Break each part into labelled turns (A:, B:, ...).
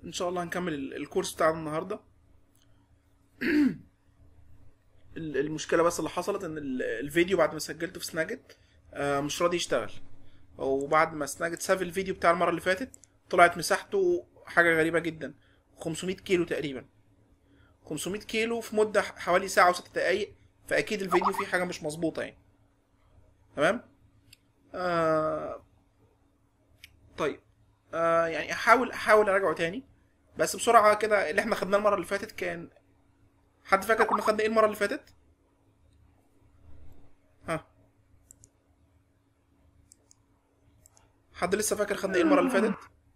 A: ان شاء الله هنكمل ال- الكورس بتاعنا النهارده ال- المشكله بس اللي حصلت ان ال- الفيديو بعد ما سجلته في سناجت آه، مش راضي يشتغل وبعد ما سناجت ساب الفيديو بتاع المره اللي فاتت طلعت مساحته حاجه غريبه جدا 500 كيلو تقريبا 500 كيلو في مده ح- حوالي ساعه وست دقايق فاكيد الفيديو فيه حاجه مش مظبوطه يعني تمام آه طيب آه يعني احاول احاول اراجعه تاني بس بسرعه كده اللي احنا خدناه المره اللي فاتت كان حد فاكر كنا خدنا ايه المره اللي فاتت ها حد لسه فاكر خدنا ايه المره اللي فاتت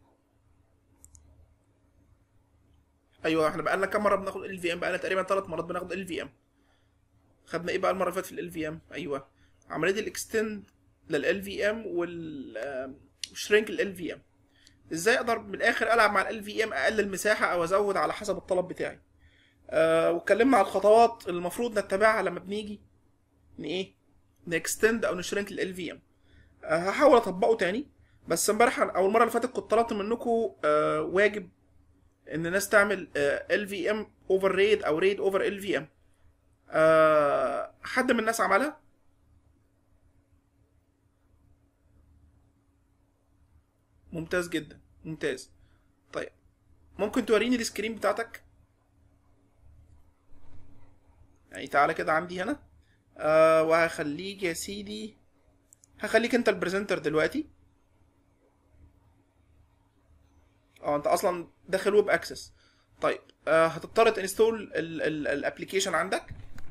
A: ايوه احنا بقالنا كام مره بناخد ال في ام بقالنا تقريبا ثلاث مرات بناخد ال في ام خدنا ايه بقى المره اللي فاتت في ال في ام ايوه عمليه الاكستند لل في ام وال وشرينك ال في ام ازاي اقدر من الاخر العب مع ال في ام اقلل مساحه او ازود على حسب الطلب بتاعي آه واتكلمنا على الخطوات اللي المفروض نتبعها لما بنيجي ن ايه نكستند او نشرنك ال في ام آه هحاول اطبقه تاني بس امبارح او المره اللي فاتت كنت طلبت منكم آه واجب ان الناس تعمل ال في ام اوفر ريد او ريد اوفر ال في ام حد من الناس عملها ممتاز جدا ممتاز طيب ممكن توريني السكرين بتاعتك يعني تعالى كده عندي هنا آه وهخليك يا سيدي هخليك انت البرزنتر دلوقتي اه انت اصلا داخل ويب اكسس طيب آه هتضطر تنستول الابلكيشن عندك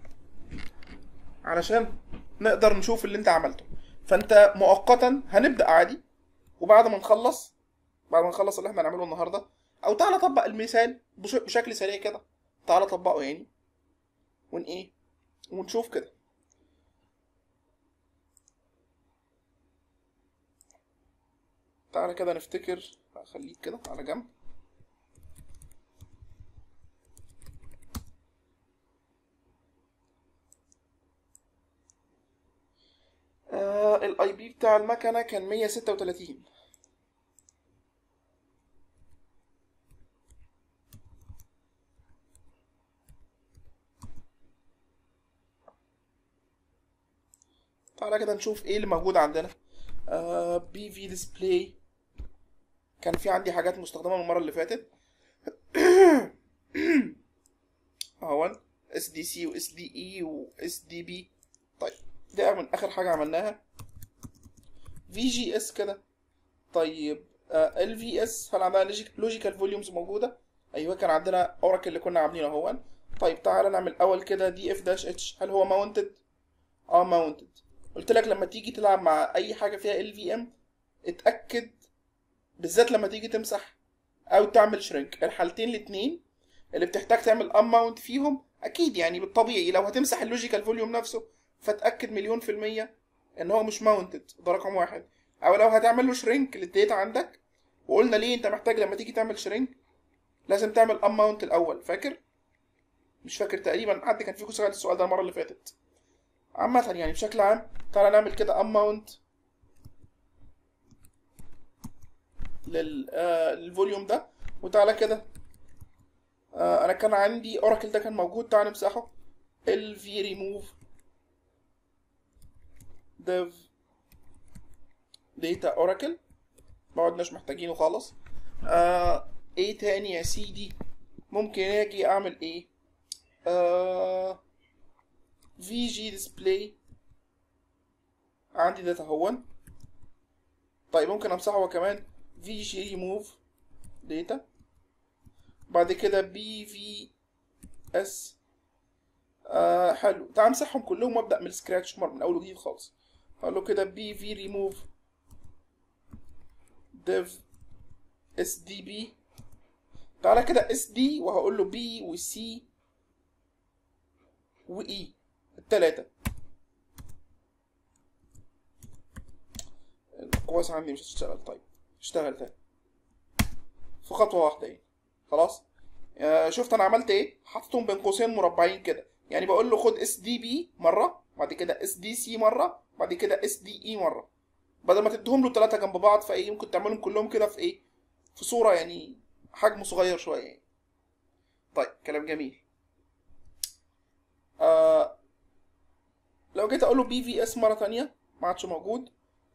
A: علشان نقدر نشوف اللي انت عملته فانت مؤقتا هنبدا عادي وبعد ما نخلص بعد ما نخلص اللي احنا هنعمله النهارده او تعالى طبق المثال بش- بشكل سريع كده تعالى طبقه يعني ون ايه ونشوف كده تعالى كده نفتكر خليك كده على جنب آه الاي بي بتاع المكنه كان 136 تعالى كده نشوف ايه اللي موجود عندنا آه بي في ديسبلاي كان في عندي حاجات مستخدمه من المره اللي فاتت اهون اس دي سي واس دي اي واس دي بي طيب ده من اخر حاجه عملناها في جي اس كده طيب ال في اس هل عندنا لوجيكال فوليومز موجوده ايوه كان عندنا اوراكل اللي كنا عاملينه اهون طيب تعالى نعمل اول كده دي اف داش اتش هل هو ماونتد اه ماونتد قلت لك لما تيجي تلعب مع اي حاجه فيها ال في ام اتاكد بالذات لما تيجي تمسح او تعمل شرينك الحالتين الاتنين اللي بتحتاج تعمل ام ماونت فيهم اكيد يعني بالطبيعي لو هتمسح اللوجيكال فوليوم نفسه فتاكد مليون في الميه ان هو مش ماونتد ده رقم واحد او لو هتعمل له شرينك للداتا عندك وقلنا ليه انت محتاج لما تيجي تعمل شرينك لازم تعمل ام ماونت الاول فاكر مش فاكر تقريبا حد كان فيكم سأل السؤال ده المره اللي فاتت عامة يعني بشكل عام تعالى نعمل كده ام ماونت لل آه للفوليوم ده وتعالى كده آه انا كان عندي اوراكل ده كان موجود تعالى نمسحه ال في ريموف div data oracle ما عدناش محتاجينه خالص آه ايه تاني يا سيدي ممكن اجي اعمل ايه آه في جي ديسبلاي عندي داتا هون طيب ممكن امسحه هو كمان في جي ريموف داتا بعد كده بي في اس آه حلو تعال امسحهم كلهم وابدا من السكراتش مره من اول وجديد خالص هقول له كده بي في ريموف ديف اس دي بي تعالى كده اس دي وهقول له بي وسي واي التلاتة القواس عندي مش هتشتغل طيب اشتغل تاني في خطوة واحدة يعني خلاص آه، شفت انا عملت ايه حطيتهم بين قوسين مربعين كده يعني بقول له خد اس دي بي مرة بعد كده اس دي سي مرة بعد كده اس دي اي مرة بدل ما تديهم له ثلاثة جنب بعض فايه ممكن تعملهم كلهم كده في ايه في صورة يعني حجمه صغير شويه يعني طيب كلام جميل آه لو جيت اقول له بي في اس مره تانية ما عادش موجود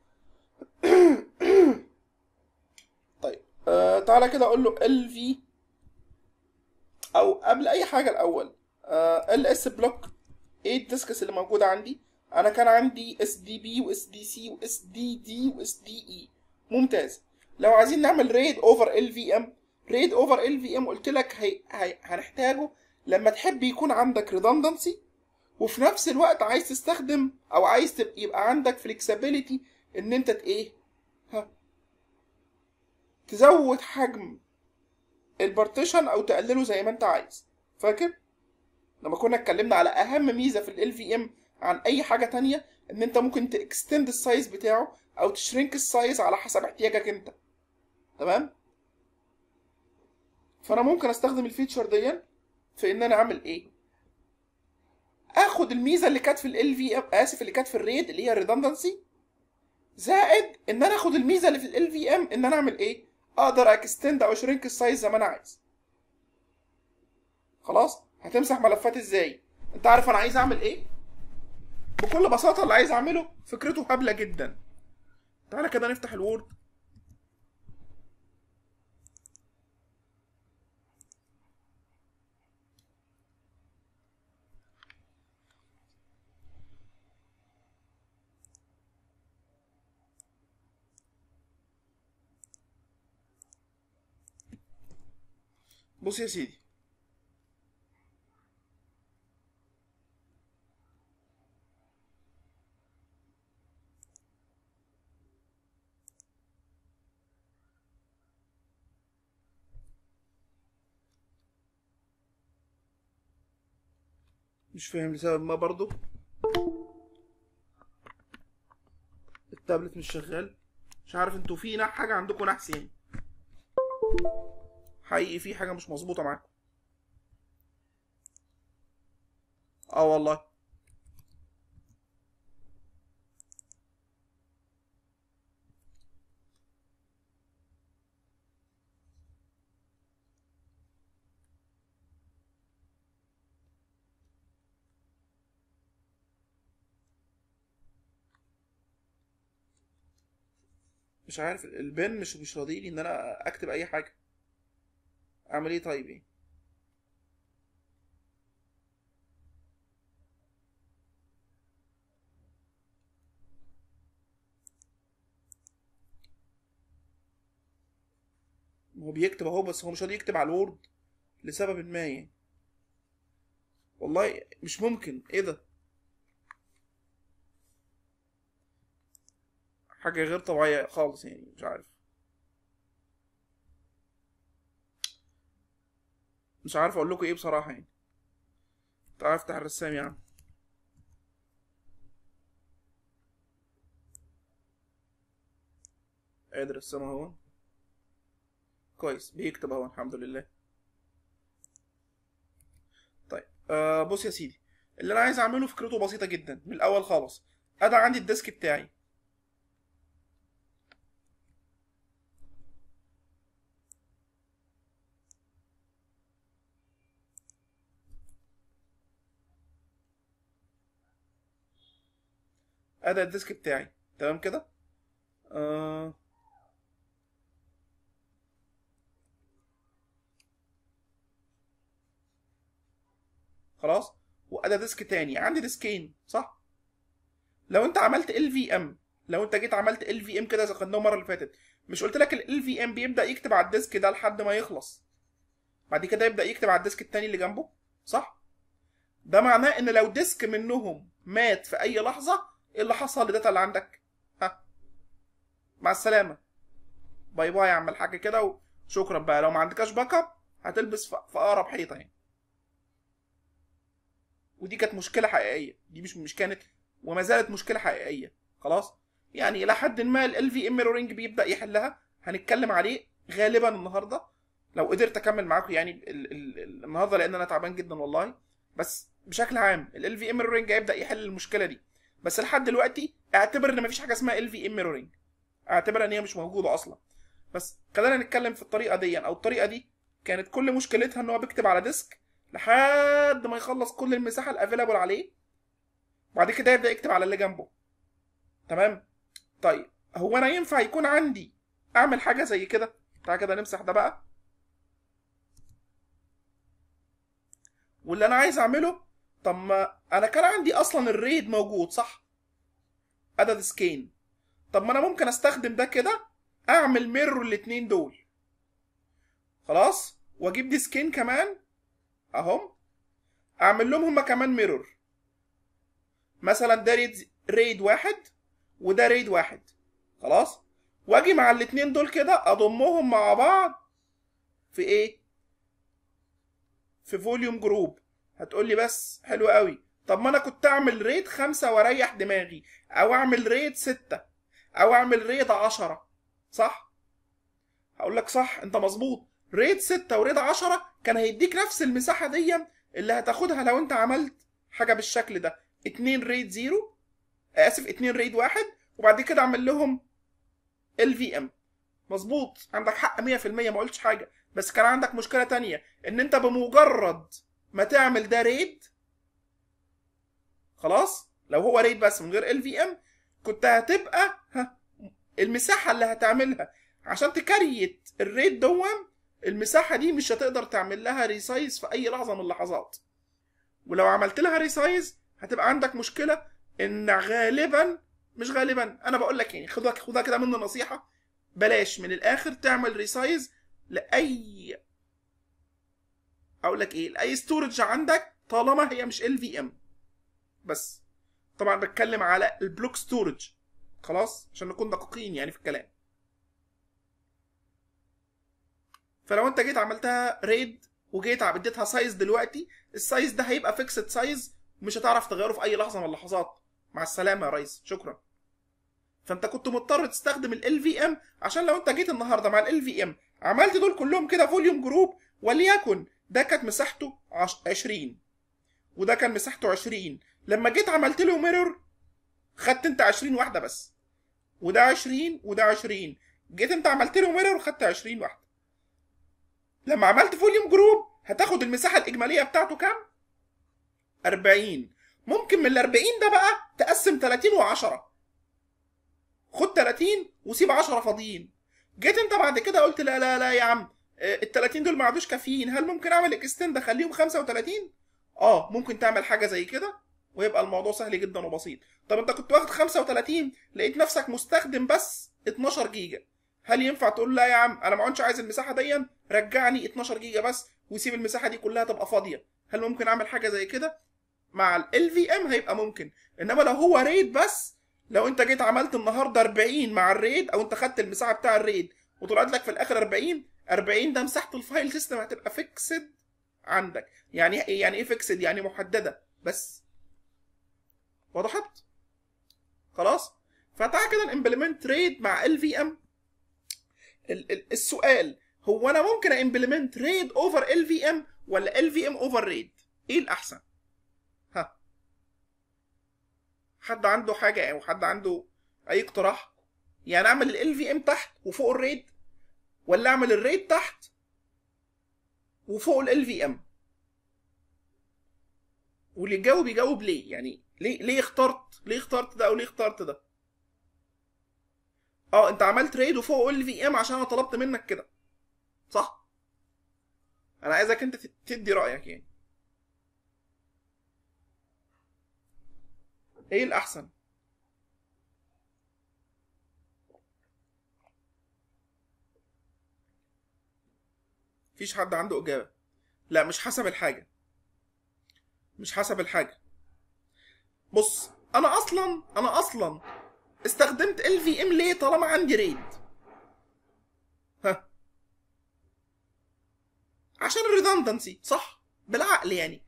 A: طيب آه تعالى كده اقول له ال في او قبل اي حاجه الاول ال اس بلوك ايه الديسكس اللي موجوده عندي انا كان عندي اس دي بي واس دي سي واس دي دي واس دي اي ممتاز لو عايزين نعمل ريد اوفر ال في ام ريد اوفر ال في ام قلت لك هي... هي... هنحتاجه لما تحب يكون عندك ريدندنسي وفي نفس الوقت عايز تستخدم او عايز تبقى يبقى عندك فليكسبيليتي ان انت ت- ايه ها تزود حجم البارتيشن او تقلله زي ما انت عايز فاكر لما كنا اتكلمنا على اهم ميزه في ال في ام عن اي حاجه تانية ان انت ممكن تكستند السايز بتاعه او تشرينك السايز على حسب احتياجك انت تمام فانا ممكن استخدم الفيتشر دي في ان انا اعمل ايه اخد الميزه اللي كانت في ال في ام اسف اللي كانت في الريد اللي هي الريدندنسي زائد ان انا اخد الميزه اللي في ال في ام ان انا اعمل ايه اقدر اكستند او اشرينك السايز زي ما انا عايز خلاص هتمسح ملفات ازاي انت عارف انا عايز اعمل ايه بكل بساطه اللي عايز اعمله فكرته هبله جدا تعالى كده نفتح الوورد بص يا سيدي مش فاهم لسبب ما برضو التابلت مش شغال مش عارف انتوا في نا- حاجة عندكم نحس يعني حقيقي في حاجة مش مظبوطة معاكم اه والله مش عارف البن مش مش راضيلي ان انا اكتب اي حاجة اعمل ايه طيب ايه هو بيكتب اهو بس هو مش راضي يكتب على الوورد لسبب ما يعني والله مش ممكن ايه ده حاجة غير طبيعية خالص يعني مش عارف مش عارف اقول لكم ايه بصراحة يعني تعال افتح الرسام يا عم ادي الرسام اهو كويس بيكتب اهو الحمد لله طيب آه بص يا سيدي اللي انا عايز اعمله فكرته بسيطة جدا من الاول خالص انا عندي الديسك بتاعي ادي الديسك بتاعي تمام كده آه خلاص وادي ديسك تاني عندي ديسكين صح لو انت عملت ال في ام لو انت جيت عملت ال في ام كده زي خدناه المره اللي فاتت مش قلت لك ال في ام بيبدا يكتب على الديسك ده لحد ما يخلص بعد كده يبدا يكتب على الديسك التاني اللي جنبه صح ده معناه ان لو ديسك منهم مات في اي لحظه ايه اللي حصل للداتا اللي عندك ها مع السلامه باي باي يا عم الحاج كده وشكرا بقى لو ما عندكش باك اب هتلبس في في اقرب حيطه يعني ودي كانت مشكله حقيقيه دي مش مش كانت وما زالت مشكله حقيقيه خلاص يعني الى حد ما ال في ام ميرورنج بيبدا يحلها هنتكلم عليه غالبا النهارده لو قدرت اكمل معاكم يعني ال ال ال النهارده لان انا تعبان جدا والله بس بشكل عام ال في ام ميرورنج هيبدا يحل المشكله دي بس لحد دلوقتي اعتبر ان مفيش حاجه اسمها ال في ام ميرورنج اعتبر ان هي مش موجوده اصلا بس خلينا نتكلم في الطريقه دي او الطريقه دي كانت كل مشكلتها ان هو بيكتب على ديسك لحد ما يخلص كل المساحه الافيلابل عليه بعد كده يبدا يكتب على اللي جنبه تمام طيب هو انا ينفع يكون عندي اعمل حاجه زي كده تعالى كده نمسح ده بقى واللي انا عايز اعمله طب ما انا كان عندي اصلا الريد موجود صح عدد سكين طب ما انا ممكن استخدم ده كده اعمل ميرور الاتنين دول خلاص واجيب دي سكين كمان اهم اعمل لهم هما كمان ميرور مثلا ده ريد ريد واحد وده ريد واحد خلاص واجي مع الاتنين دول كده اضمهم مع بعض في ايه في فوليوم جروب هتقول لي بس حلو قوي طب ما انا كنت اعمل ريد خمسة واريح دماغي او اعمل ريد ستة او اعمل ريد عشرة صح هقول لك صح انت مظبوط ريد ستة وريد عشرة كان هيديك نفس المساحة دي اللي هتاخدها لو انت عملت حاجة بالشكل ده اتنين ريد زيرو اسف اتنين ريد واحد وبعد كده اعمل لهم ال في ام مظبوط عندك حق 100% ما قلتش حاجه بس كان عندك مشكله تانية ان انت بمجرد ما تعمل ده ريد خلاص لو هو ريد بس من غير ال في ام كنت هتبقى ها المساحه اللي هتعملها عشان تكريت الريد دوم المساحه دي مش هتقدر تعمل لها ريسايز في اي لحظه من اللحظات ولو عملت لها ريسايز هتبقى عندك مشكله ان غالبا مش غالبا انا بقول لك يعني خدها خدها كده مني نصيحه بلاش من الاخر تعمل ريسايز لاي اقول لك ايه لاي ستورج عندك طالما هي مش ال في ام بس طبعا بتكلم على البلوك ستورج خلاص عشان نكون دقيقين يعني في الكلام فلو انت جيت عملتها ريد وجيت اديتها سايز دلوقتي السايز ده هيبقى فيكسد سايز مش هتعرف تغيره في اي لحظه من اللحظات مع السلامه يا ريس شكرا فانت كنت مضطر تستخدم ال في ام عشان لو انت جيت النهارده مع ال في ام عملت دول كلهم كده فوليوم جروب وليكن ده كانت مساحته 20 وده كان مساحته 20 لما جيت عملت له ميرور خدت انت 20 واحده بس وده 20 وده 20 جيت انت عملت له ميرور خدت 20 واحده لما عملت فوليوم جروب هتاخد المساحه الاجماليه بتاعته كام 40 ممكن من ال 40 ده بقى تقسم 30 و10 خد 30 وسيب 10 فاضيين جيت انت بعد كده قلت لا لا لا يا عم ال 30 دول ما عادوش كافيين هل ممكن اعمل اكستند اخليهم 35 اه ممكن تعمل حاجه زي كده ويبقى الموضوع سهل جدا وبسيط طب انت كنت واخد 35 لقيت نفسك مستخدم بس 12 جيجا هل ينفع تقول لا يا عم انا ما عادش عايز المساحه دي رجعني 12 جيجا بس وسيب المساحه دي كلها تبقى فاضيه هل ممكن اعمل حاجه زي كده مع ال في ام هيبقى ممكن انما لو هو ريد بس لو انت جيت عملت النهارده 40 مع الريد او انت خدت المساحه بتاع الريد وطلعت لك في الاخر 40 40 ده مساحه الفايل سيستم هتبقى فيكسد عندك يعني ايه يعني ايه فيكسد يعني محدده بس وضحت خلاص فتعالى كده نمبلمنت ريد مع ال في ام السؤال هو انا ممكن امبلمنت ريد اوفر ال في ام ولا ال في ام اوفر ريد ايه الاحسن ها حد عنده حاجه او حد عنده اي اقتراح يعني اعمل ال في ام تحت وفوق الريد ولا اعمل الريد تحت وفوق ال في ام واللي يجاوب يجاوب ليه يعني ليه ليه اخترت ليه اخترت ده او ليه اخترت ده اه انت عملت ريد وفوق ال في ام عشان انا طلبت منك كده صح انا عايزك انت تدي رايك يعني ايه الاحسن مفيش حد عنده اجابه لا مش حسب الحاجه مش حسب الحاجه بص انا اصلا انا اصلا استخدمت ال في ام ليه طالما عندي ريد ها عشان الريدندنسي صح بالعقل يعني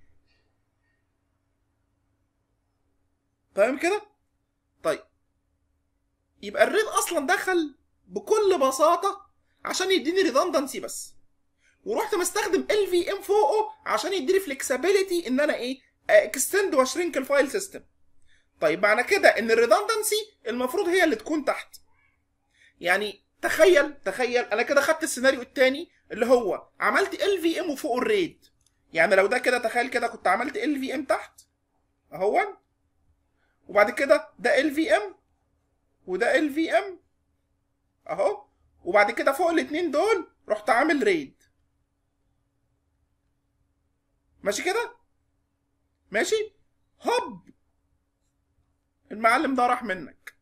A: فاهم كده طيب يبقى الريد اصلا دخل بكل بساطه عشان يديني ريدندنسي بس ورحت مستخدم ال في ام فوقه عشان يديني فليكسبيليتي ان انا ايه اكستند واشرينك الفايل سيستم طيب معنى كده ان الريدندنسي المفروض هي اللي تكون تحت يعني تخيل تخيل انا كده خدت السيناريو التاني اللي هو عملت ال في ام وفوق الريد يعني لو ده كده تخيل كده كنت عملت ال في ام تحت اهو وبعد كده ده ال في ام وده ال في ام اهو وبعد كده فوق الاتنين دول رحت عامل ريد ماشي كده ماشي هوب المعلم ده راح منك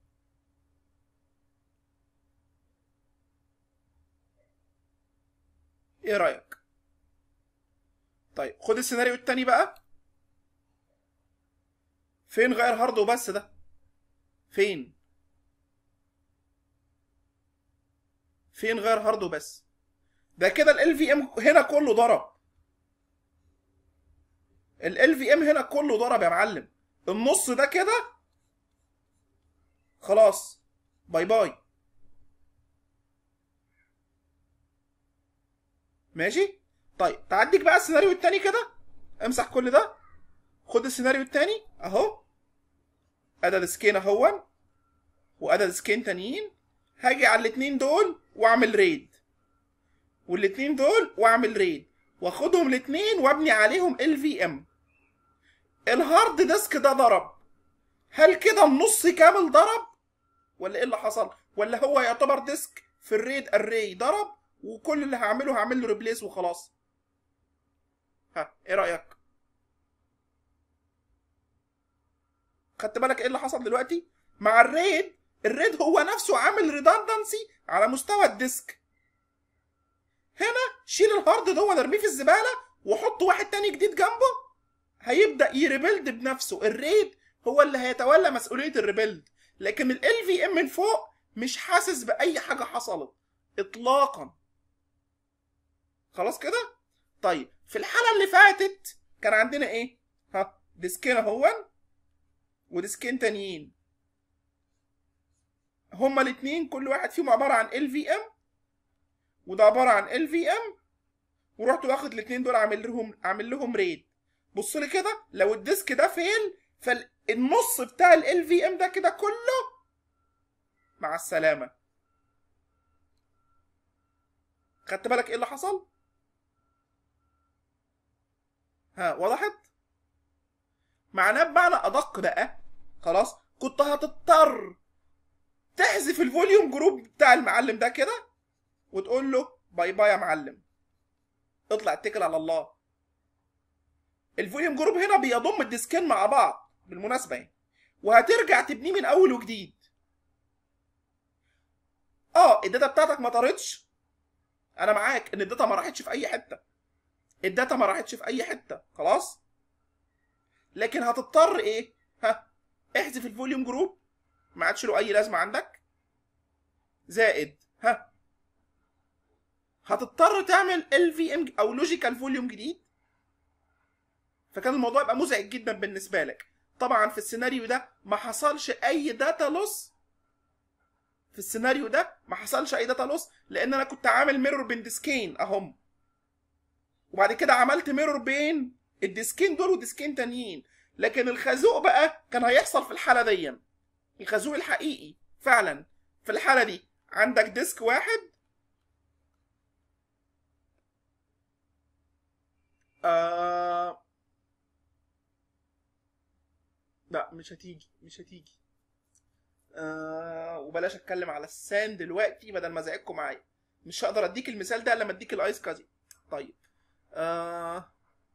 A: ايه رايك طيب خد السيناريو التاني بقى فين غير هارد وبس ده فين فين غير هارد وبس ده كده ال في ام هنا كله ضرب ال في ام هنا كله ضرب يا معلم النص ده كده خلاص باي باي ماشي طيب تعديك بقى السيناريو التاني كده امسح كل ده خد السيناريو التاني اهو ادى سكين اهون وادى سكين تانيين هاجي على الاتنين دول واعمل ريد والاتنين دول واعمل ريد واخدهم الاتنين وابني عليهم ال في ام الهارد ديسك ده ضرب هل كده النص كامل ضرب ولا ايه اللي حصل ولا هو يعتبر ديسك في الريد اري ضرب وكل اللي هعمله هعمل له ريبليس وخلاص ها ايه رايك خدت بالك ايه اللي حصل دلوقتي مع الريد الريد هو نفسه عامل ريدندنسي على مستوى الديسك هنا شيل الهارد ده ونرميه في الزباله وحط واحد تاني جديد جنبه هيبدا يريبلد بنفسه الريد هو اللي هيتولى مسؤوليه الريبلد لكن ال في ام من فوق مش حاسس باي حاجه حصلت اطلاقا خلاص كده طيب في الحاله اللي فاتت كان عندنا ايه ها ديسكين اهون وديسكين تانيين هما الاتنين كل واحد فيهم عباره عن ال في ام وده عباره عن ال في ام ورحت واخد الاتنين دول عامل لهم عامل لهم ريد بص لي كده لو الديسك ده فيل فالنص بتاع ال في ام ده كده كله مع السلامه خدت بالك ايه اللي حصل ها وضحت معناه بمعنى ادق بقى خلاص كنت هتضطر تحذف الفوليوم جروب بتاع المعلم ده كده وتقول له باي باي يا معلم اطلع اتكل على الله الفوليوم جروب هنا بيضم الديسكين مع بعض بالمناسبه يعني وهترجع تبنيه من اول وجديد اه الداتا بتاعتك ما طارتش انا معاك ان الداتا ما راحتش في اي حته الداتا ما راحتش في اي حته خلاص لكن هتضطر ايه ها احذف الفوليوم جروب ما عادش له اي لازمه عندك زائد ها هتضطر تعمل ال في ام او لوجيكال فوليوم جديد فكان الموضوع يبقى مزعج جدا بالنسبه لك طبعا في السيناريو ده ما حصلش اي داتا لوس في السيناريو ده ما حصلش اي داتا لوس لان انا كنت عامل ميرور بين ديسكين اهم وبعد كده عملت ميرور بين الديسكين دول وديسكين تانيين لكن الخازوق بقى كان هيحصل في الحاله دي الخازوق الحقيقي فعلا في الحاله دي عندك ديسك واحد آه... لا مش هتيجي مش هتيجي آه... وبلاش اتكلم على السان دلوقتي بدل ما ازعجكم معايا مش هقدر اديك المثال ده الا لما اديك الايس كازي طيب آه...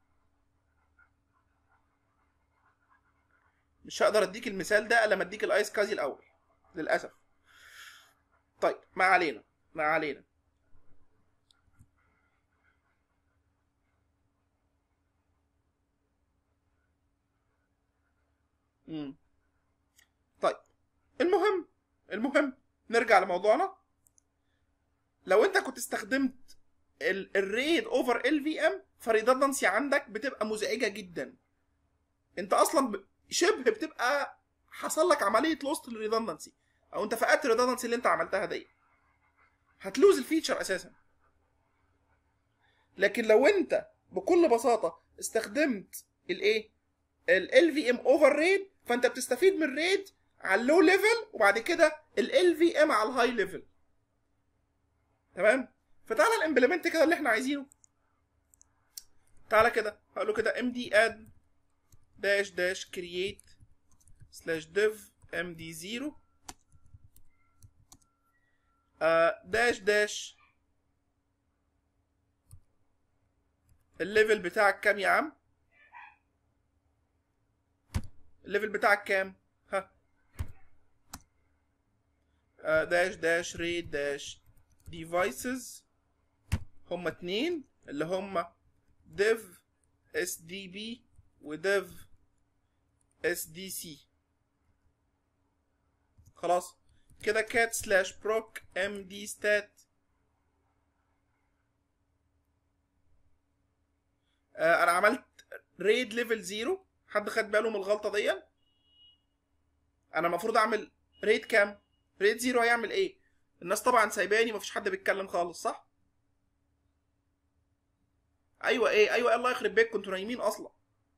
A: مش هقدر اديك المثال ده الا لما اديك الايس كازي الاول للاسف طيب ما علينا ما علينا مم. طيب المهم المهم نرجع لموضوعنا لو انت كنت استخدمت الريد اوفر ال في ام فالريدندنسي عندك بتبقى مزعجه جدا انت اصلا ب- شبه بتبقى حصل لك عمليه لوست للريدندنسي او انت فقدت الريدندنسي اللي انت عملتها دي هتلوز الفيتشر اساسا لكن لو انت بكل بساطه استخدمت الايه ال في ام اوفر ريد فانت بتستفيد من الريد على اللو ليفل وبعد كده ال في ام على الهاي ليفل تمام فتعالى الامبلمنت كده اللي احنا عايزينه تعالى كده هقول له كده ام دي اد داش داش كرييت سلاش ديف ام دي 0 داش داش الليفل بتاعك كام يا عم الليفل بتاعك كام ها آه داش داش ريد داش ديفايسز هما اتنين اللي هما div sdb و div sdc خلاص كده cat slash proc md stat آه انا عملت ريد ليفل زيرو حد خد باله من الغلطه دي انا المفروض اعمل ريد كام ريد زيرو هيعمل ايه الناس طبعا سايباني مفيش حد بيتكلم خالص صح ايوه ايه ايوه الله يخرب بيتكم انتوا نايمين اصلا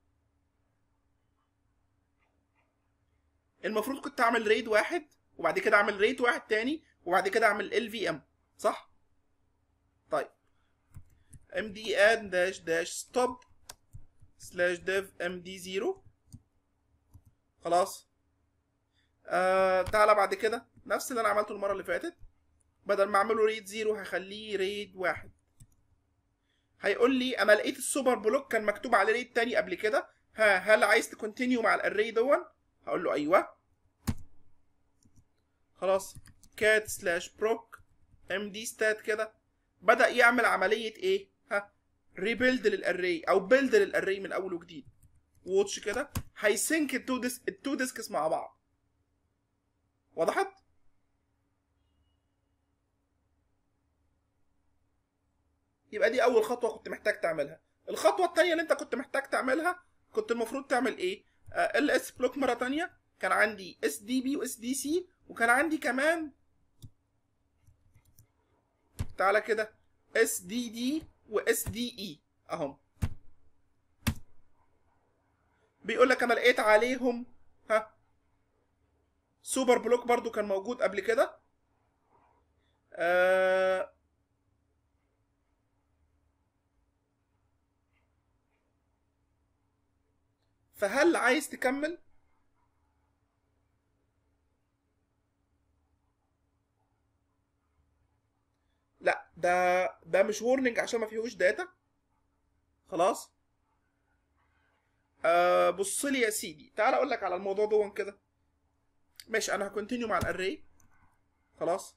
A: المفروض كنت اعمل ريد واحد وبعد كده اعمل ريد واحد تاني وبعد كده اعمل ال في ام صح طيب ام دي اد داش داش ستوب سلاش ديف ام دي زيرو خلاص آه تعالى بعد كده نفس اللي انا عملته المره اللي فاتت بدل ما اعمله ريد زيرو هخليه ريد واحد هيقول لي انا لقيت السوبر بلوك كان مكتوب عليه ريد تاني قبل كده ها هل عايز تكونتينيو مع الاري دون هقول له ايوه خلاص كات سلاش بروك ام دي ستات كده بدا يعمل عمليه ايه ها ريبيلد للاري او بيلد للاري من اول وجديد واتش كده هيسync التو ديسك التو ديسكس مع بعض وضحت يبقى دي اول خطوه كنت محتاج تعملها الخطوه الثانيه اللي انت كنت محتاج تعملها كنت المفروض تعمل ايه ال اس بلوك مره ثانيه كان عندي اس دي بي واس دي سي وكان عندي كمان تعالى كده اس دي دي واس دي اي اهم بيقول لك انا لقيت عليهم ها سوبر بلوك برضو كان موجود قبل كده آه فهل عايز تكمل لا ده ده مش وورنينج عشان ما فيهوش داتا خلاص آه بص لي يا سيدي تعال اقول لك على الموضوع ده كده ماشي انا هكونتينيو مع الاري خلاص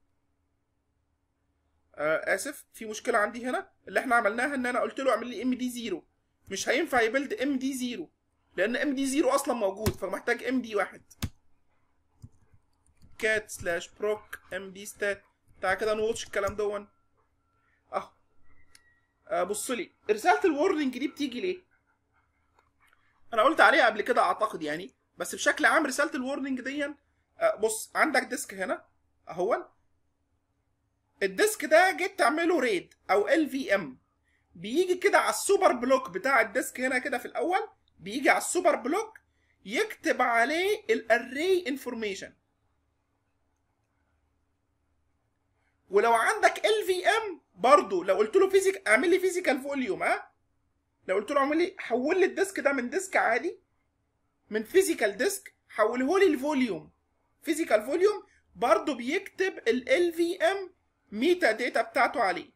A: آه اسف في مشكله عندي هنا اللي احنا عملناها ان انا قلت له اعمل لي ام دي 0 مش هينفع يبلد ام دي 0 لان ام دي 0 اصلا موجود فمحتاج ام دي واحد كات سلاش بروك ام دي ستات تعال كده نوتش الكلام دون اهو آه بص لي رساله الورنينج دي بتيجي ليه انا قلت عليها قبل كده اعتقد يعني بس بشكل عام رساله الورنينج دي آه بص عندك ديسك هنا اهو الديسك ده جيت تعمله ريد او ال في ام بيجي كده على السوبر بلوك بتاع الديسك هنا كده في الاول بيجي على السوبر بلوك يكتب عليه الاري انفورميشن ولو عندك ال في ام برضه لو قلت له فيزيك اعمل لي فيزيكال فوليوم ها لو قلت له اعمل لي حول لي الديسك ده من ديسك عادي من فيزيكال ديسك حوله لي الفوليوم فيزيكال فوليوم برضه بيكتب ال في ام ميتا داتا بتاعته عليه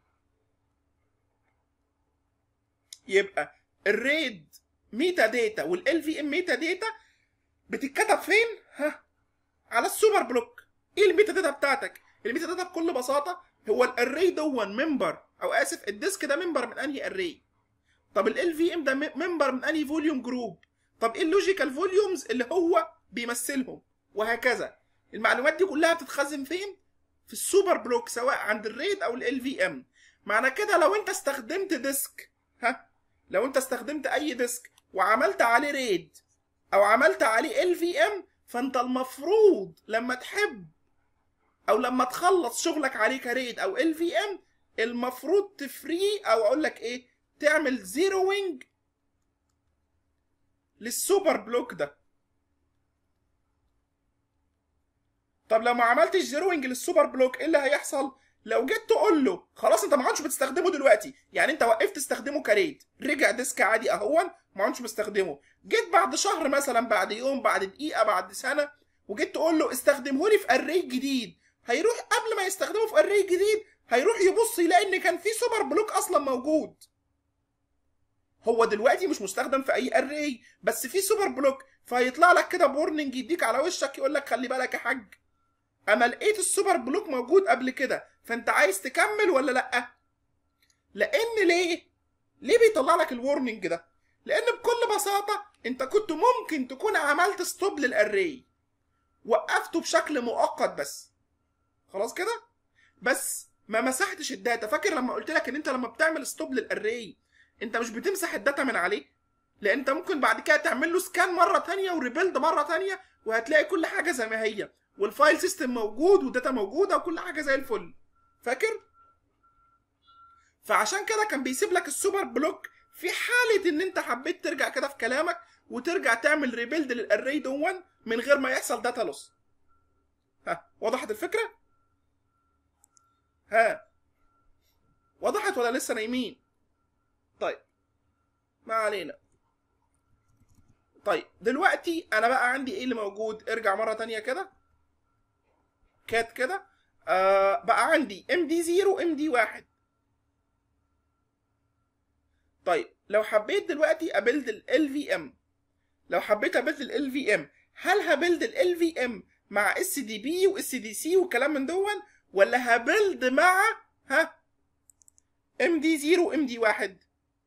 A: يبقى الريد ميتا داتا والال في ام ميتا داتا بتتكتب فين ها على السوبر بلوك ايه الميتا داتا بتاعتك الميتا داتا بكل بساطه هو الاري دون ممبر او اسف الديسك ده ممبر من انهي اري طب ال في ام ده ممبر من انهي فوليوم جروب طب ايه اللوجيكال فوليومز اللي هو بيمثلهم وهكذا المعلومات دي كلها بتتخزن فين في السوبر بلوك سواء عند الريد او ال في ام معنى كده لو انت استخدمت ديسك ها لو انت استخدمت اي ديسك وعملت عليه ريد او عملت عليه ال في ام فانت المفروض لما تحب او لما تخلص شغلك عليه كريد او ال في ام المفروض تفري او اقول لك ايه تعمل زيروينج للسوبر بلوك ده طب لو ما عملتش زيروينج للسوبر بلوك ايه اللي هيحصل لو جيت تقول له خلاص انت ما عادش بتستخدمه دلوقتي يعني انت وقفت تستخدمه كريت رجع ديسك عادي اهون ما عادش بستخدمه جيت بعد شهر مثلا بعد يوم بعد دقيقه بعد سنه وجيت تقول له استخدمه لي في اري جديد هيروح قبل ما يستخدمه في اري جديد هيروح يبص يلاقي ان كان في سوبر بلوك اصلا موجود هو دلوقتي مش مستخدم في اي اري بس في سوبر بلوك فهيطلع لك كده بورنينج يديك على وشك يقول لك خلي بالك يا حاج انا لقيت السوبر بلوك موجود قبل كده فانت عايز تكمل ولا لا لان ليه ليه بيطلع لك الورنينج ده لان بكل بساطه انت كنت ممكن تكون عملت ستوب للاري وقفته بشكل مؤقت بس خلاص كده بس ما مسحتش الداتا فاكر لما قلت لك ان انت لما بتعمل ستوب للاري انت مش بتمسح الداتا من عليه لان انت ممكن بعد كده تعمل له سكان مره تانية وريبيلد مره تانية وهتلاقي كل حاجه زي ما هي والفايل سيستم موجود والداتا موجوده وكل حاجه زي الفل فاكر فعشان كده كان بيسيب لك السوبر بلوك في حاله ان انت حبيت ترجع كده في كلامك وترجع تعمل ريبيلد للاري دون من غير ما يحصل داتا لوس ها وضحت الفكره ها وضحت ولا لسه نايمين طيب ما علينا طيب دلوقتي انا بقى عندي ايه اللي موجود ارجع مره تانية كده كات كده آه بقى عندي ام دي 0 ام دي 1 طيب لو حبيت دلوقتي ابلد ال في ام لو حبيت ابلد ال في ام هل هبلد ال في ام مع اس دي بي واس دي سي وكلام من دون ولا هبلد مع ها ام دي 0 ام دي 1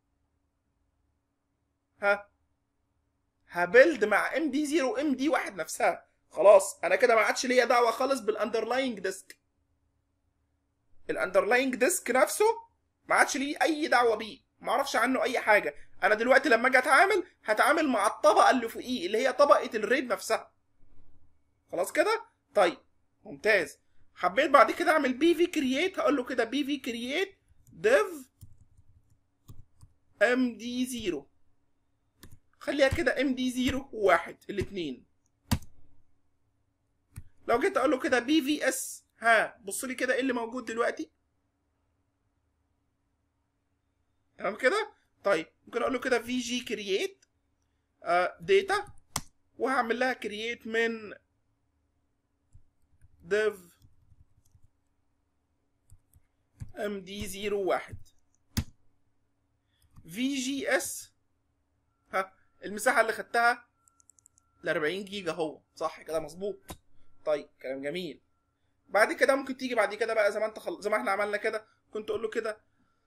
A: ها هبلد مع ام دي 0 ام دي 1 نفسها خلاص انا كده ما عادش ليا دعوه خالص بالاندرلاينج ديسك الاندرلاينج ديسك نفسه ما عادش ليه اي دعوه بيه ما اعرفش عنه اي حاجه انا دلوقتي لما اجي اتعامل هتعامل مع الطبقه اللي فوقيه اللي هي طبقه الريد نفسها خلاص كده طيب ممتاز حبيت بعد كده اعمل بي في كرييت هقول له كده بي في كرييت ديف ام دي 0 خليها كده ام دي 0 و1 الاثنين لو جيت اقول له كده بي في اس ها بص لي كده ايه اللي موجود دلوقتي تمام كده طيب ممكن اقول له كده في جي كرييت داتا وهعمل لها كرييت من div ام دي 01 في جي اس ها المساحه اللي خدتها ل 40 جيجا هو صح كده مظبوط طيب كلام جميل بعد كده ممكن تيجي بعد كده بقى زي ما انت خل... زي ما احنا عملنا كده كنت تقول له كده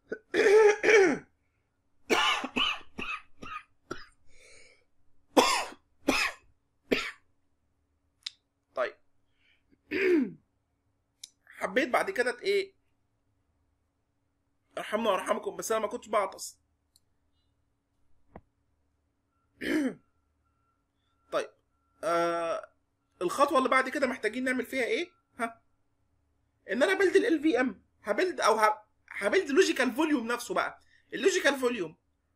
A: طيب حبيت بعد كده ايه ارحمنا وارحمكم بس انا ما كنتش بعطس طيب آه الخطوه اللي بعد كده محتاجين نعمل فيها ايه ها ان انا بلد ال في ام هبلد او ه- هبلد لوجيكال فوليوم نفسه بقى اللوجيكال فوليوم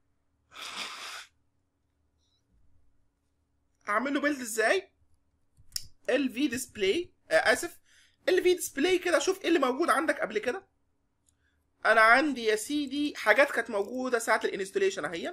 A: اعمل له بيلد ازاي ال في ديسبلاي اسف ال في ديسبلاي كده شوف ايه اللي موجود عندك قبل كده انا عندي يا سيدي حاجات كانت موجوده ساعه الانستوليشن اهي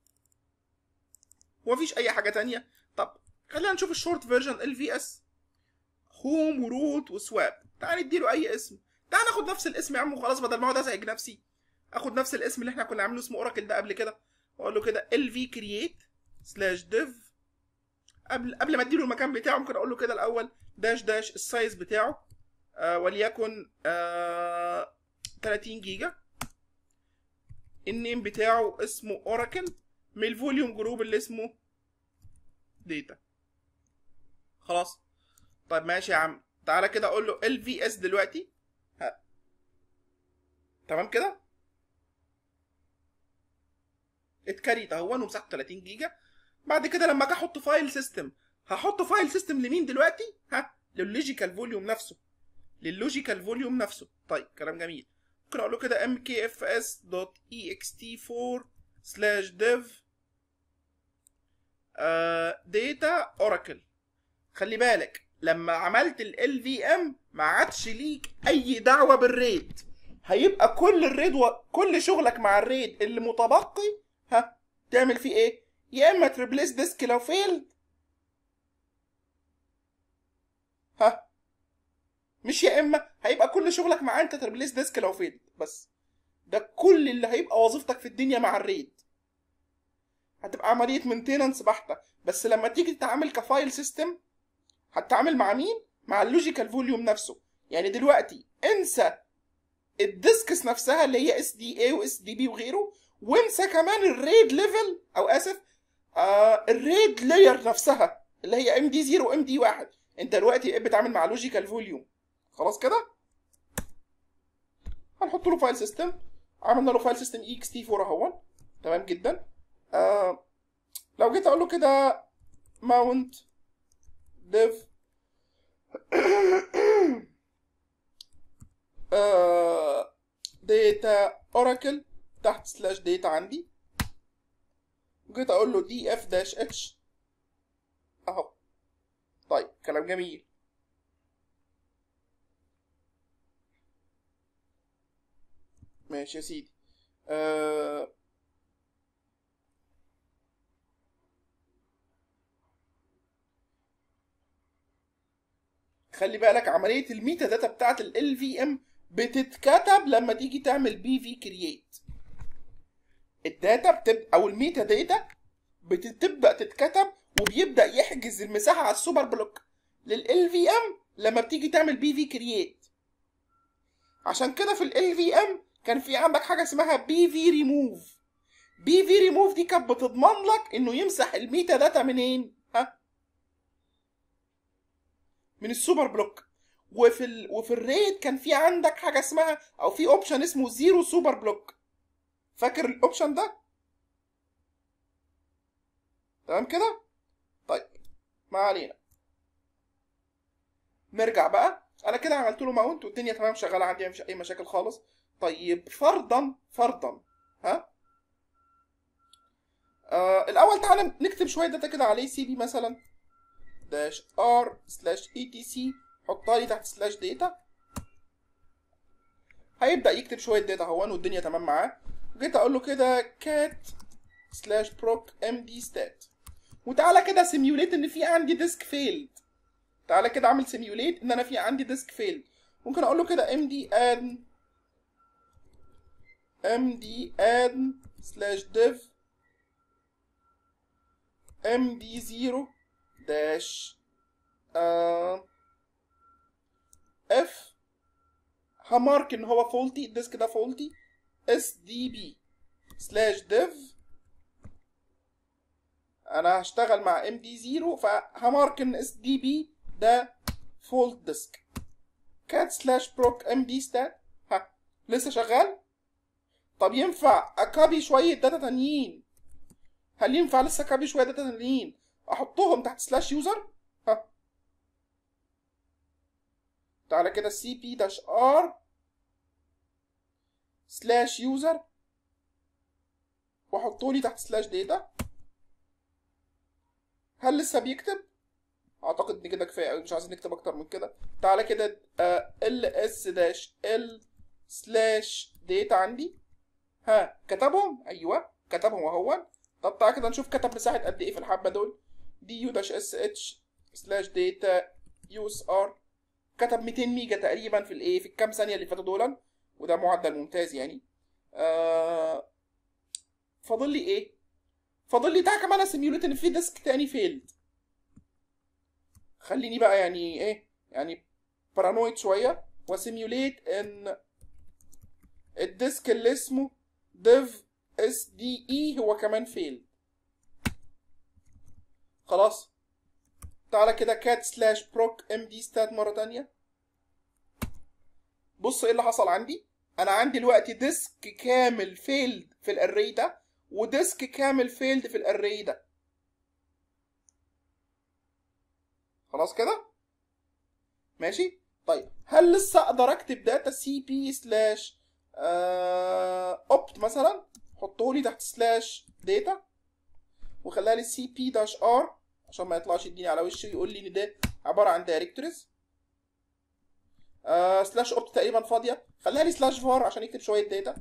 A: ومفيش اي حاجه تانية طب خلينا نشوف الشورت فيرجن ال في اس هوم وروت وسواب تعال نديله اي اسم تعال ناخد نفس الاسم يا عم وخلاص بدل ما اقعد ازعج نفسي اخد نفس الاسم اللي احنا كنا عاملينه اسمه اوراكل ده قبل كده واقول له كده ال في كرييت سلاش ديف قبل قبل ما اديله المكان بتاعه ممكن اقول له كده الاول داش داش السايز بتاعه آه وليكن آه 30 جيجا النيم بتاعه اسمه اوراكل من الفوليوم جروب اللي اسمه داتا خلاص طيب ماشي يا عم تعالى كده اقول له ال في اس دلوقتي ها. تمام كده اتكريت اهو ومساحته 30 جيجا بعد كده لما اجي احط فايل سيستم هحط فايل سيستم لمين دلوقتي ها لللوجيكال فوليوم نفسه لللوجيكال فوليوم نفسه طيب كلام جميل ممكن اقول له كده mkfs.ext4 slash dev data oracle خلي بالك لما عملت ال في ام ما عادش ليك اي دعوه بالريد هيبقى كل الريد و... كل شغلك مع الريد اللي متبقي ها تعمل فيه ايه يا اما تريبليس ديسك لو فيل ها مش يا اما هيبقى كل شغلك مع انت تريبليس ديسك لو فيل بس ده كل اللي هيبقى وظيفتك في الدنيا مع الريد هتبقى عمليه مينتيننس بحته بس لما تيجي تتعامل كفايل سيستم هتتعامل مع مين مع اللوجيكال فوليوم نفسه يعني دلوقتي انسى الديسكس نفسها اللي هي اس دي اي واس دي بي وغيره وانسى كمان الريد ليفل او اسف آه الريد لاير نفسها اللي هي ام دي 0 وام دي 1 انت دلوقتي بقيت بتتعامل مع لوجيكال فوليوم خلاص كده هنحط له فايل سيستم عملنا له فايل سيستم اي اكس تي 4 اهو تمام جدا آه لو جيت اقول له كده ماونت ديف داتا اوراكل تحت سلاش داتا عندي جيت اقول له دي اف داش اتش اهو طيب كلام جميل ماشي يا سيدي آه خلي بالك عمليه الميتا داتا بتاعت ال في ام بتتكتب لما تيجي تعمل بي في كرييت الداتا بتبقى او الميتا داتا بتبدا تتكتب وبيبدا يحجز المساحه على السوبر بلوك لل في ام لما بتيجي تعمل بي في كرييت عشان كده في ال في ام كان في عندك حاجه اسمها بي في ريموف بي في ريموف دي كانت بتضمن لك انه يمسح الميتا داتا منين ها من السوبر بلوك وفي ال... وفي الريد كان في عندك حاجه اسمها او في اوبشن اسمه زيرو سوبر بلوك فاكر الاوبشن ده تمام كده طيب ما علينا نرجع بقى انا كده عملت له ماونت والدنيا تمام شغاله عندي مفيش اي مشاكل خالص طيب فرضا فرضا ها آه الاول تعالى نكتب شويه داتا كده عليه سي بي مثلا داش ار سلاش اي تي سي حطها لي تحت سلاش داتا هيبدا يكتب شويه داتا اهون والدنيا تمام معاه جيت اقول له كده كات سلاش بروك ام دي ستات وتعالى كده سيميوليت ان في عندي ديسك فيلد تعالى كده اعمل سيميوليت ان انا في عندي ديسك فيلد ممكن اقول له كده ام دي اد ام دي اد سلاش ديف ام دي زيرو داش اف همارك ان هو فولتي الديسك ده فولتي اس دي بي سلاش ديف انا هشتغل مع ام دي زيرو فهمارك ان اس دي بي ده فولت ديسك كات سلاش بروك ام دي ستات ها لسه شغال طب ينفع اكابي شويه داتا تانيين هل ينفع لسه اكابي شويه داتا تانيين احطهم تحت سلاش يوزر ها تعالى كده سي بي داش ار سلاش يوزر واحطه لي تحت سلاش داتا هل لسه بيكتب اعتقد ان كده كفايه قوي مش عايزين نكتب اكتر من كده تعالى كده ال اس داش ال سلاش داتا عندي ها كتبهم ايوه كتبهم اهو طب تعالى كده نشوف كتب مساحه قد ايه في الحبه دول دي يو داش اس اتش سلاش داتا يو اس ار كتب 200 ميجا تقريبا في الايه في الكام ثانيه اللي فاتوا دول وده معدل ممتاز يعني آه فاضل لي ايه فاضل لي تعالى كمان اسيميوليت ان في ديسك تاني فيلد خليني بقى يعني ايه يعني بارانويد شويه واسيميوليت ان الديسك اللي اسمه ديف اس دي اي هو كمان فيلد خلاص تعالى كده كات سلاش بروك ام دي ستات مره تانية بص ايه اللي حصل عندي انا عندي دلوقتي ديسك كامل فيلد في الاري ده وديسك كامل فيلد في الاري ده خلاص كده ماشي طيب هل لسه اقدر اكتب داتا سي بي سلاش اوبت مثلا حطه لي تحت سلاش داتا وخليها لي سي بي داش ار عشان ما يطلعش يديني على وشي ويقول لي ان ده عباره عن دايركتوريز آه سلاش اوبت تقريبا فاضيه خليها لي سلاش فار عشان يكتب شويه داتا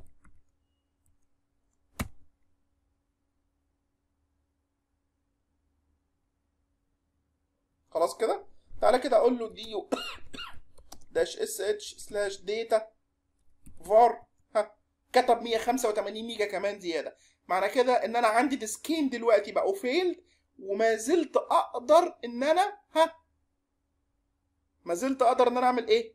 A: خلاص كده تعالى كده اقول له دي يو داش اس اتش سلاش داتا فار ها كتب 185 ميجا كمان زياده معنى كده ان انا عندي ديسكين دلوقتي بقوا فيلد وما زلت اقدر ان انا ها ما زلت اقدر ان انا اعمل ايه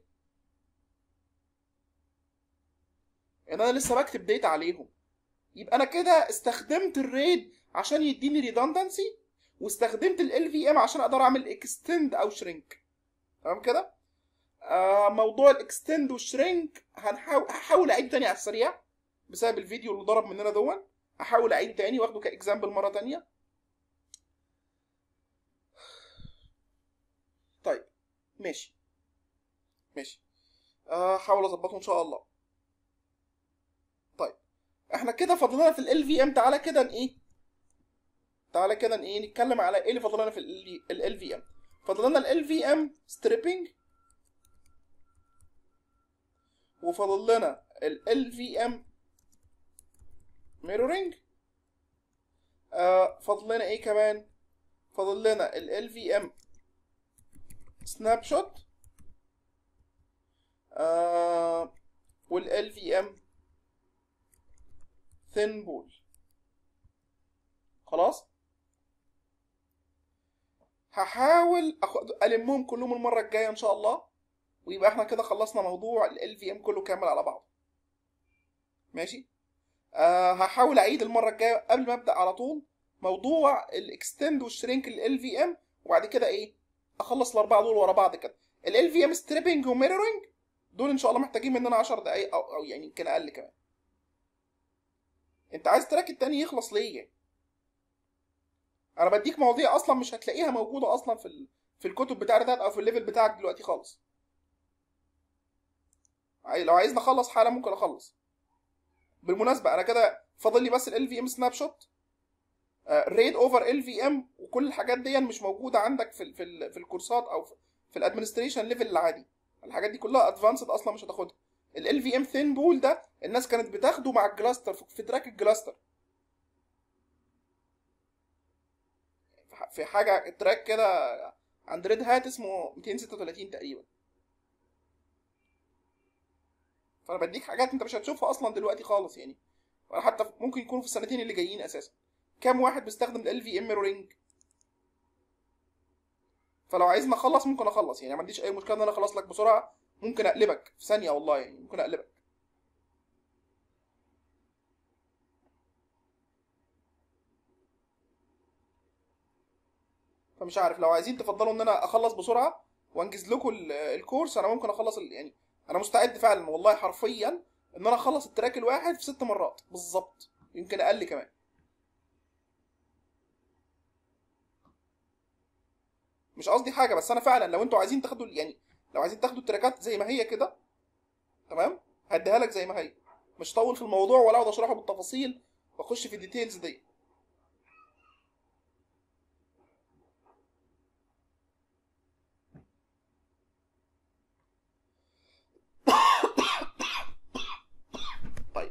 A: ان انا لسه بكتب داتا عليهم يبقى انا كده استخدمت الريد عشان يديني ريدندنسي واستخدمت ال في ام عشان اقدر اعمل اكستند او شرينك تمام كده آه موضوع الاكستند والشرينك هنحاول هحاول اعيده تاني على السريع بسبب الفيديو اللي ضرب مننا دون هحاول اعيده تاني واخده كاكزامبل مره تانية طيب ماشي ماشي هحاول آه اظبطه ان شاء الله طيب احنا كده فاضلنا في ال في ام تعالى كده ايه تعالى كده ايه نتكلم على ايه اللي فاضلنا في ال في ام فاضلنا ال في ام ستريبنج وفاضل لنا ال في ام ميرورنج آه فاضل لنا ايه كمان فاضل لنا ال في ام سناب شوت آه وال في ام ثين بول خلاص هحاول أخد... المهم كلهم المره الجايه ان شاء الله ويبقى احنا كده خلصنا موضوع ال في ام كله كامل على بعضه ماشي آه هحاول اعيد المره الجايه قبل ما ابدا على طول موضوع الاكستند والشرينك لل في ام وبعد كده ايه اخلص الاربعه دول ورا بعض كده ال في ام ستريبنج وميرورنج دول ان شاء الله محتاجين مننا 10 دقايق او, أو يعني يمكن اقل كمان انت عايز تراك التاني يخلص ليه انا بديك مواضيع اصلا مش هتلاقيها موجوده اصلا في ال... في الكتب بتاعتك او في الليفل بتاعك دلوقتي خالص لو عايزني اخلص حاله ممكن اخلص بالمناسبه انا كده فاضل لي بس ال في ام سناب شوت ريد اوفر ال في ام وكل الحاجات دي مش موجوده عندك في ال في, ال في الكورسات او في الادمنستريشن ليفل العادي الحاجات دي كلها ادفانسد اصلا مش هتاخدها ال في ام ثين بول ده الناس كانت بتاخده مع الجلاستر في تراك الجلاستر في حاجه تراك كده عند ريد هات اسمه 236 تقريبا فانا بديك حاجات انت مش هتشوفها اصلا دلوقتي خالص يعني ولا حتى ممكن يكونوا في السنتين اللي جايين اساسا كام واحد بيستخدم ال في ام ميرورنج فلو عايزني اخلص ممكن اخلص يعني ما عنديش اي مشكله ان انا اخلص لك بسرعه ممكن اقلبك في ثانيه والله يعني ممكن اقلبك فمش عارف لو عايزين تفضلوا ان انا اخلص بسرعه وانجز لكم الكورس انا ممكن اخلص يعني انا مستعد فعلا والله حرفيا ان انا اخلص التراك الواحد في ست مرات بالظبط يمكن اقل كمان مش قصدي حاجه بس انا فعلا لو انتوا عايزين تاخدوا يعني لو عايزين تاخدوا التراكات زي ما هي كده تمام هديها لك زي ما هي مش طول في الموضوع ولا اقعد اشرحه بالتفاصيل واخش في الديتيلز دي طيب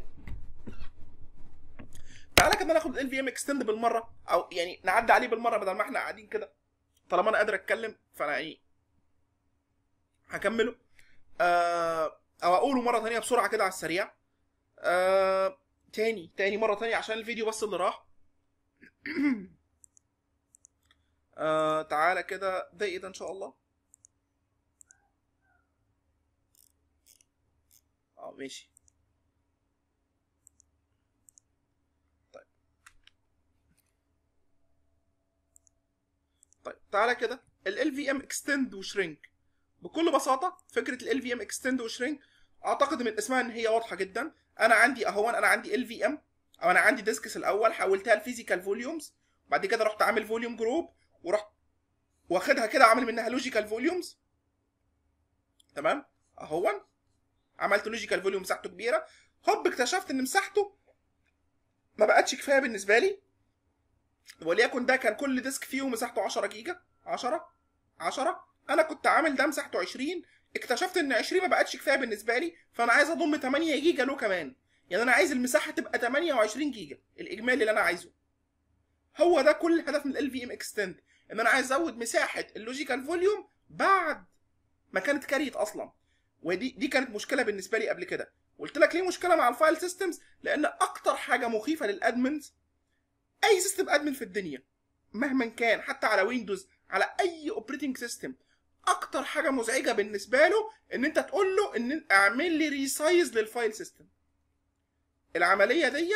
A: تعالى كده ناخد ال في ام اكستند بالمره او يعني نعدي عليه بالمره بدل ما احنا قاعدين كده طالما انا قادر اتكلم فانا ايه هكمله آه او اقوله مره ثانيه بسرعه كده على السريع آه تاني تاني مره ثانيه عشان الفيديو بس اللي راح آه تعالى كده دقيقه ده ان شاء الله اه ماشي طيب طيب تعالى كده ال في ام اكستند وشرينك بكل بساطه فكره ال في ام اكستند وشرينك اعتقد من اسمها ان هي واضحه جدا انا عندي اهو انا عندي ال في ام او انا عندي ديسكس الاول حولتها لفيزيكال فوليومز بعد كده رحت عامل فوليوم جروب ورحت واخدها كده عامل منها لوجيكال فوليومز تمام اهو عملت لوجيكال فوليوم مساحته كبيره هوب اكتشفت ان مساحته ما بقتش كفايه بالنسبه لي وليكن ده كان كل ديسك فيه مساحته 10 جيجا 10 10 انا كنت عامل ده مساحته 20 اكتشفت ان 20 ما بقتش كفايه بالنسبه لي فانا عايز اضم 8 جيجا له كمان يعني انا عايز المساحه تبقى 28 جيجا الاجمالي اللي انا عايزه هو ده كل الهدف من ال في ام اكستند ان انا عايز ازود مساحه اللوجيكال فوليوم بعد ما كانت كاريت اصلا ودي دي كانت مشكله بالنسبه لي قبل كده قلت لك ليه مشكله مع الفايل سيستمز لان اكتر حاجه مخيفه للادمنز اي سيستم ادمن في الدنيا مهما كان حتى على ويندوز على اي اوبريتنج سيستم اكتر حاجه مزعجه بالنسبه له ان انت تقول له ان اعمل لي ريسايز للفايل سيستم العمليه دي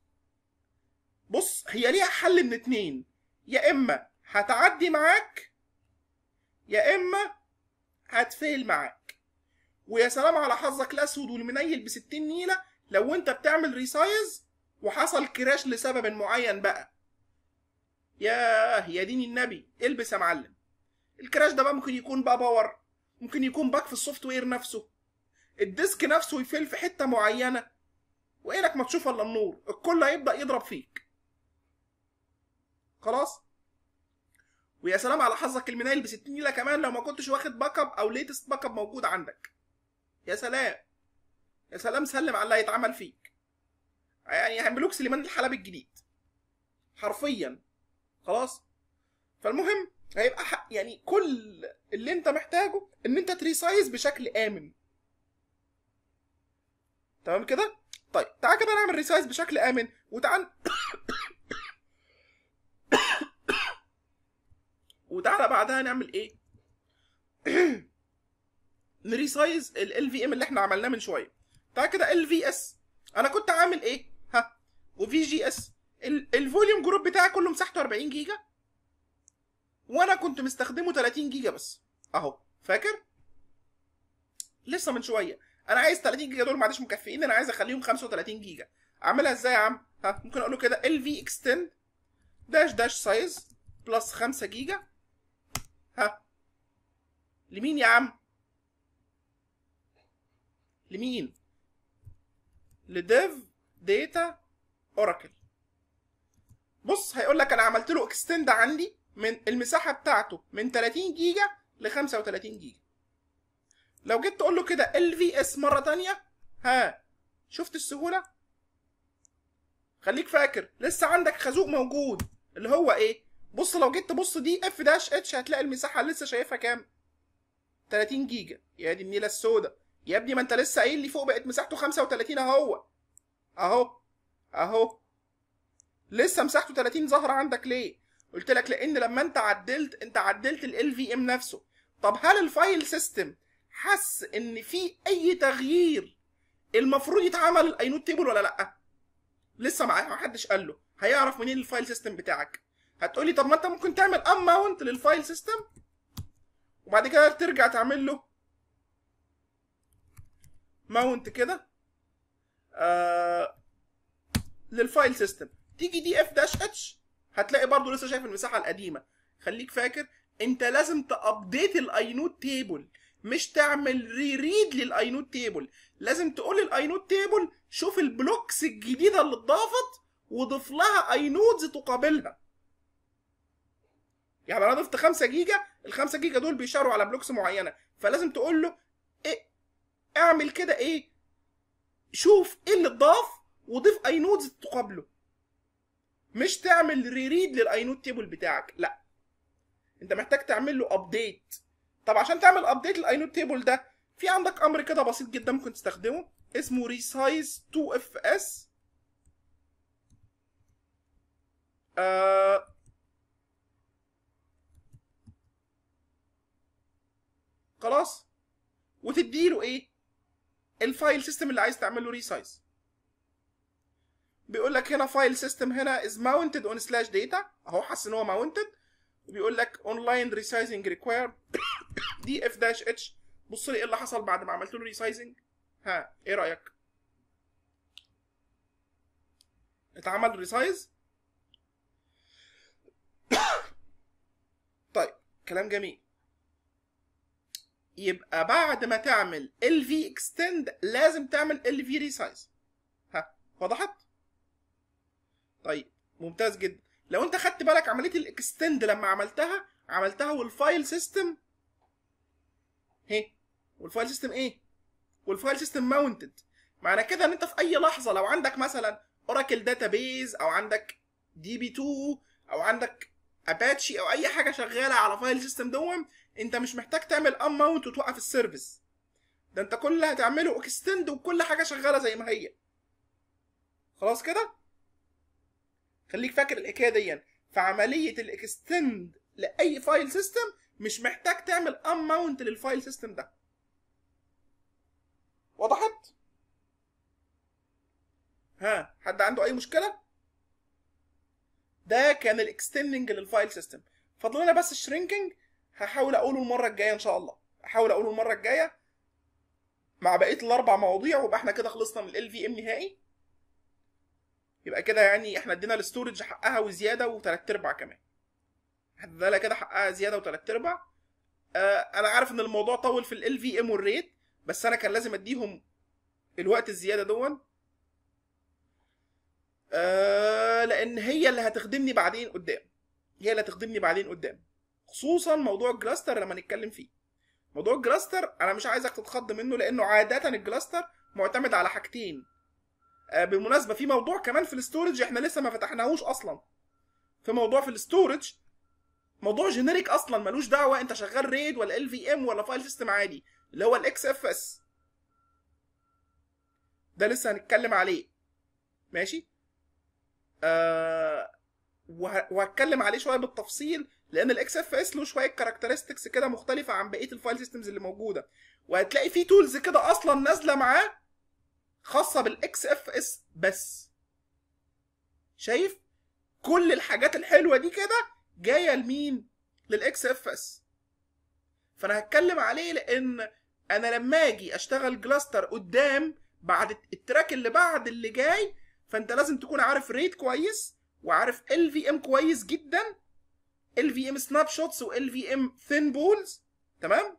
A: بص هي ليها حل من اتنين يا اما هتعدي معاك يا اما هتفيل معاك ويا سلام على حظك الاسود والمنيل ب 60 نيله لو انت بتعمل ريسايز وحصل كراش لسبب معين بقى ياه يا دين النبي البس يا معلم الكراش ده بقى ممكن يكون بقى باور ممكن يكون باك في السوفت وير نفسه الديسك نفسه يفل في حته معينه وعينك ما تشوف الا النور الكل هيبدا يضرب فيك خلاص ويا سلام على حظك المنايل ب 60 نيله كمان لو ما كنتش واخد باك اب او ليتست باك اب موجود عندك يا سلام يا سلام سلم على اللي هيتعمل فيك يعني هيعملوك سليمان الحلب الجديد حرفيا خلاص فالمهم هيبقى حق يعني كل اللي انت محتاجه ان انت تريسايز بشكل امن تمام كده طيب تعال كده نعمل ريسايز بشكل امن وتعال وتعالى بعدها نعمل ايه نريسايز ال في ام اللي احنا عملناه من شويه تعال كده ال في اس انا كنت عامل ايه ها وفي جي اس الفوليوم جروب بتاعي كله مساحته 40 جيجا وانا كنت مستخدمه 30 جيجا بس اهو فاكر لسه من شويه انا عايز 30 جيجا دول معلش مكفيين انا عايز اخليهم 35 جيجا اعملها ازاي يا عم ها ممكن اقول له كده ال في اكستند داش داش سايز بلس 5 جيجا ها لمين يا عم لمين لديف داتا اوراكل بص هيقول لك انا عملت له اكستند عندي من المساحه بتاعته من 30 جيجا ل 35 جيجا لو جيت تقول له كده ال في اس مره تانية ها شفت السهوله خليك فاكر لسه عندك خازوق موجود اللي هو ايه بص لو جيت تبص دي اف داش اتش هتلاقي المساحه اللي لسه شايفها كام 30 جيجا يا دي النيله السوداء يا ابني ما انت لسه قايل لي فوق بقت مساحته 35 اهو اهو اهو لسه مساحته 30 ظاهره عندك ليه قلت لك لان لما انت عدلت انت عدلت ال في ام نفسه طب هل الفايل سيستم حس ان في اي تغيير المفروض يتعمل الاينود تيبل ولا لا لسه ما حدش قال له هيعرف منين الفايل سيستم بتاعك هتقولي طب ما انت ممكن تعمل ام ماونت للفايل سيستم وبعد كده ترجع تعمل له ماونت كده آه للفايل سيستم تيجي دي اف داش اتش هتلاقي برضو لسه شايف المساحه القديمه خليك فاكر انت لازم تابديت الاينود تيبل مش تعمل ري ريد للاينود تيبل لازم تقول للاينود تيبل شوف البلوكس الجديده اللي اتضافت وضيف لها اينودز تقابلها يعني انا ضفت 5 جيجا ال 5 جيجا دول بيشاروا على بلوكس معينه فلازم تقول له إيه اعمل كده ايه شوف ايه اللي اتضاف وضيف اينودز تقابله مش تعمل ريريد للاينود تيبل بتاعك لا انت محتاج تعمل له ابديت طب عشان تعمل ابديت للاينود تيبل ده في عندك امر كده بسيط جدا ممكن تستخدمه اسمه ريسايز 2 اف اس آه خلاص وتديله ايه الفايل سيستم اللي عايز تعمل له ريسايز بيقول لك هنا فايل سيستم هنا is mounted on slash data اهو حاسس ان هو mounted وبيقول لك online resizing required دي اف داش اتش بص لي ايه اللي حصل بعد ما عملت له ريسايزنج ها ايه رايك اتعمل ريسايز طيب كلام جميل يبقى بعد ما تعمل ال في اكستند لازم تعمل ال في ريسايز ها وضحت طيب ممتاز جدا لو انت خدت بالك عمليه الاكستند لما عملتها عملتها والفايل سيستم هي والفايل سيستم ايه والفايل سيستم ماونتد معنى كده ان انت في اي لحظه لو عندك مثلا اوراكل داتابيز او عندك دي بي 2 او عندك اباتشي او اي حاجه شغاله على فايل سيستم دوم انت مش محتاج تعمل ان ماونت وتوقف السيرفيس ده انت كل اللي هتعمله اكستند وكل حاجه شغاله زي ما هي خلاص كده خليك فاكر الحكايه دي في عمليه الاكستند لاي فايل سيستم مش محتاج تعمل ان ماونت للفايل سيستم ده وضحت ها حد عنده اي مشكله ده كان الاكستندنج للفايل سيستم فاضل لنا بس الشرينكينج هحاول اقوله المره الجايه ان شاء الله هحاول اقوله المره الجايه مع بقيه الاربع مواضيع ويبقى احنا كده خلصنا من ال في ام نهائي يبقى كده يعني احنا ادينا الاستورج حقها وزياده وثلاث ارباع كمان ادينا كده حقها زياده وثلاث ارباع آه انا عارف ان الموضوع طول في ال في ام والريت بس انا كان لازم اديهم الوقت الزياده دون آه لان هي اللي هتخدمني بعدين قدام هي اللي هتخدمني بعدين قدام خصوصا موضوع الجلاستر لما نتكلم فيه موضوع الجلاستر انا مش عايزك تتخض منه لانه عاده الجلاستر معتمد على حاجتين آه بالمناسبه في موضوع كمان في الاستورج احنا لسه ما فتحناهوش اصلا في موضوع في الاستورج موضوع جينيريك اصلا ملوش دعوه انت شغال ريد ولا ال في ام ولا فايل سيستم عادي اللي هو الاكس اف اس ده لسه هنتكلم عليه ماشي آه وهتكلم عليه شويه بالتفصيل لان الاكس اف اس له شويه كاركترستكس كده مختلفه عن بقيه الفايل سيستمز اللي موجوده وهتلاقي في تولز كده اصلا نازله معاه خاصه بالاكس اف اس بس شايف كل الحاجات الحلوه دي كده جايه لمين للاكس اف اس فانا هتكلم عليه لان انا لما اجي اشتغل جلاستر قدام بعد التراك اللي بعد اللي جاي فانت لازم تكون عارف ريت كويس وعارف ال في ام كويس جدا ال في ام سناب شوتس وال في ام ثين بولز تمام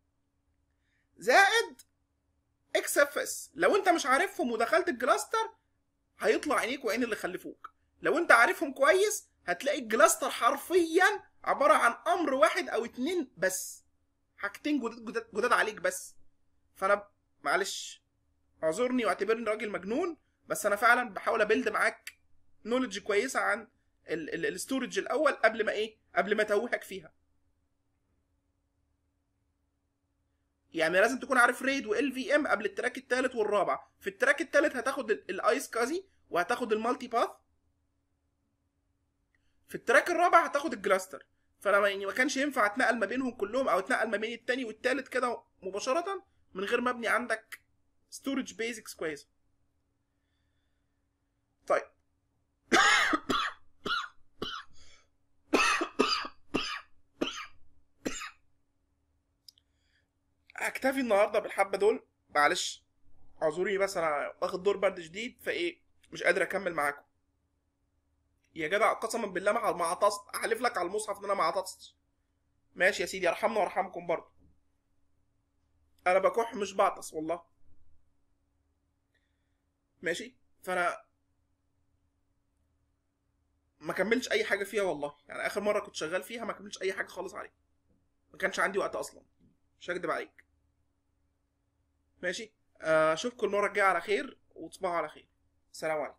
A: زائد اكس اف اس لو انت مش عارفهم ودخلت الجلاستر هيطلع عينيك وعين اللي خلفوك لو انت عارفهم كويس هتلاقي الجلاستر حرفيا عباره عن امر واحد او اتنين بس حاجتين جداد, جداد, جداد عليك بس فانا معلش اعذرني واعتبرني راجل مجنون بس انا فعلا بحاول ابيلد معاك نولج كويسه عن الاستورج الاول قبل ما ايه قبل ما اتوهك فيها يعني لازم تكون عارف ريد وال في ام قبل التراك الثالث والرابع في التراك الثالث هتاخد الايس كازي وهتاخد المالتي باث في التراك الرابع هتاخد الجلاستر فانا يعني ما كانش ينفع اتنقل ما بينهم كلهم او اتنقل ما بين التاني والتالت كده مباشره من غير ما ابني عندك ستورج بيزكس كويسه طيب هكتفي النهارده بالحبه دول معلش اعذروني بس انا واخد دور برد شديد فايه مش قادر اكمل معاكم يا جدع قسما بالله ما ما عطست احلف لك على المصحف ان انا ما عطستش ماشي يا سيدي ارحمنا وارحمكم برضه انا بكح مش بعطس والله ماشي فانا ما كملتش اي حاجه فيها والله يعني اخر مره كنت شغال فيها ما كملتش اي حاجه خالص عليها ما كانش عندي وقت اصلا مش هكدب عليك ماشي اشوفكم المره الجايه على خير وتصبحوا على خير سلام عليكم